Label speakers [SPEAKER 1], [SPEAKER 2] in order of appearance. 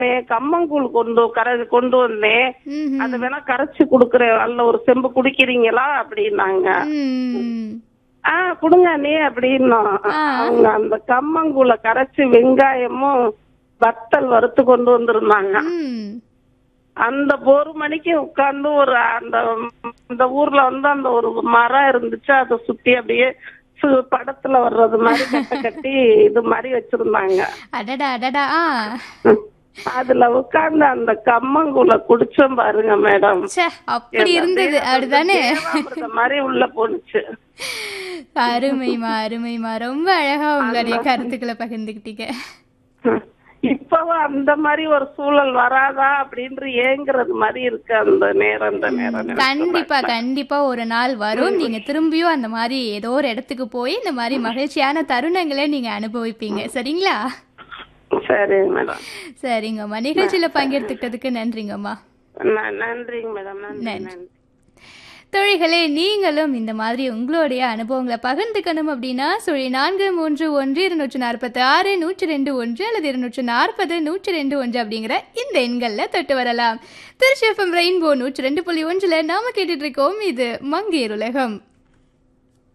[SPEAKER 1] வந்தேன் கம்மங்கூழ் கொண்டு கரை கொண்டு வந்தேன்
[SPEAKER 2] ம்ஹும்.
[SPEAKER 1] அது வேணா கரைச்சு குடுக்குறேன் அல்ல ஒரு செம்பு குடிக்கிறீங்களா அப்படின்னாங்க
[SPEAKER 2] ம்.
[SPEAKER 1] ஆ குடுங்க நீ அப்படின்னோம்
[SPEAKER 2] ஆ.
[SPEAKER 1] அவங்க அந்த கம்மங்கூழ கரைச்சு வெங்காயமும் வத்தல் வறுத்து கொண்டு வந்திருந்தாங்க
[SPEAKER 2] ம்.
[SPEAKER 1] அந்த ஒரு மணிக்கு உட்கார்ந்து ஒரு அந்த அந்த ஊர்ல வந்து அந்த ஒரு மரம் இருந்துச்சு அதை சுத்தி அப்படியே சு- படத்துல வர்றது மாதிரி கட்ட கட்டி இது மாதிரி வச்சிருந்தாங்க
[SPEAKER 2] அடடா அடடா ஆ
[SPEAKER 1] அதுல உட்கார்ந்து அந்த கம்மங்கூழ குடிச்சோம் பாருங்க மேடம்
[SPEAKER 2] ச்சே அப்படி இருந்தது அப்படிதானே
[SPEAKER 1] தேவாமிர்தம் மாதிரி உள்ள போனுச்சு
[SPEAKER 2] அருமைமா அருமைமா ரொம்ப அழகா உங்களுடைய கருத்துக்களை பகிர்ந்துக்கிட்டீங்க
[SPEAKER 1] இப்பவும் அந்த மாதிரி ஒரு சூழல் வராதா அப்படின்ற ஏங்குறது மாதிரி இருக்கு அந்த நேரம் அந்த நேரம் எனக்கு.
[SPEAKER 2] கண்டிப்பா கண்டிப்பா ஒரு நாள் வரும் நீங்க திரும்பியும் அந்த மாதிரி ஏதோ ஒரு இடத்துக்கு போய் இந்த மாதிரி மகிழ்ச்சியான தருணங்களை நீங்க அனுபவிப்பீங்க சரிங்களா
[SPEAKER 1] சரி மேடம்
[SPEAKER 2] சரிங்கம்மா நிகழ்ச்சியில பங்கெடுத்துக்கிட்டதுக்கு நன்றிங்கம்மா
[SPEAKER 1] ந- நன்றிங்க மேடம் நன்றி
[SPEAKER 2] நன்றி.
[SPEAKER 1] நன்றி
[SPEAKER 2] தொழில்களே நீங்களும் இந்த மாதிரி உங்களுடைய அனுபவங்களை பகிர்ந்துக்கணும் அப்படின்னா சுழி நான்கு மூன்று ஒன்று இருநூற்று நாற்பத்தி ஆறு நூற்றி ரெண்டு ஒன்று அல்லது இருநூற்று நாற்பது நூற்றி ரெண்டு ஒன்று அப்படிங்கிற இந்த எண்களில் தொட்டு வரலாம் திருச்சி எஃப்எம் ரெயின்போ நூற்றி ரெண்டு புள்ளி ஒன்றில் நாம கேட்டுட்டு இருக்கோம் இது மங்கையர் உலகம்